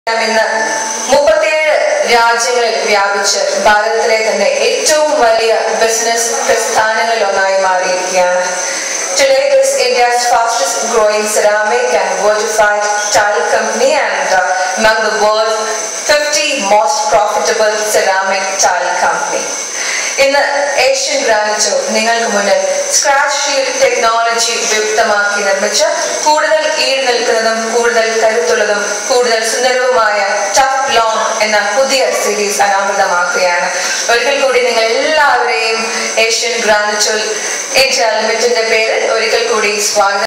ഇന്ന് മുപ്പത്തിയേഴ് രാജ്യങ്ങളിൽ വ്യാപിച്ച് ഭാരതത്തിലെ തന്നെ ഏറ്റവും വലിയ ബിസിനസ് പ്രസ്ഥാനങ്ങളിൽ ഒന്നായി മാറിയിരിക്കുകയാണ് Today, this is India's fastest growing ceramic and vertified tile company and uh, among the world's 50 most profitable ceramic tile company. ഇന്ന് ഏഷ്യൻ ഗ്രാനിറ്റോ നിങ്ങൾക്ക് മുന്നിൽ സ്ക്രാച്ച് ഷീൽഡ് ടെക്നോളജി ഉപയുക്തമാക്കി നിർമ്മിച്ച് കൂടുതൽ ഈട് നിൽക്കുന്നതും കൂടുതൽ കരുത്തുള്ളതും കൂടുതൽ സുന്ദരവുമായ ടഫ് ലോങ് എന്ന പുതിയ സീരീസ് അനാവൃതമാക്കുകയാണ് ഒരിക്കൽ കൂടി നിങ്ങൾ എല്ലാവരെയും ഏഷ്യൻ ഗ്രാനിറ്റോ ഇന്ത്യ ലിമിറ്റഡിന്റെ പേരിൽ ഒരിക്കൽ കൂടി സ്വാഗതം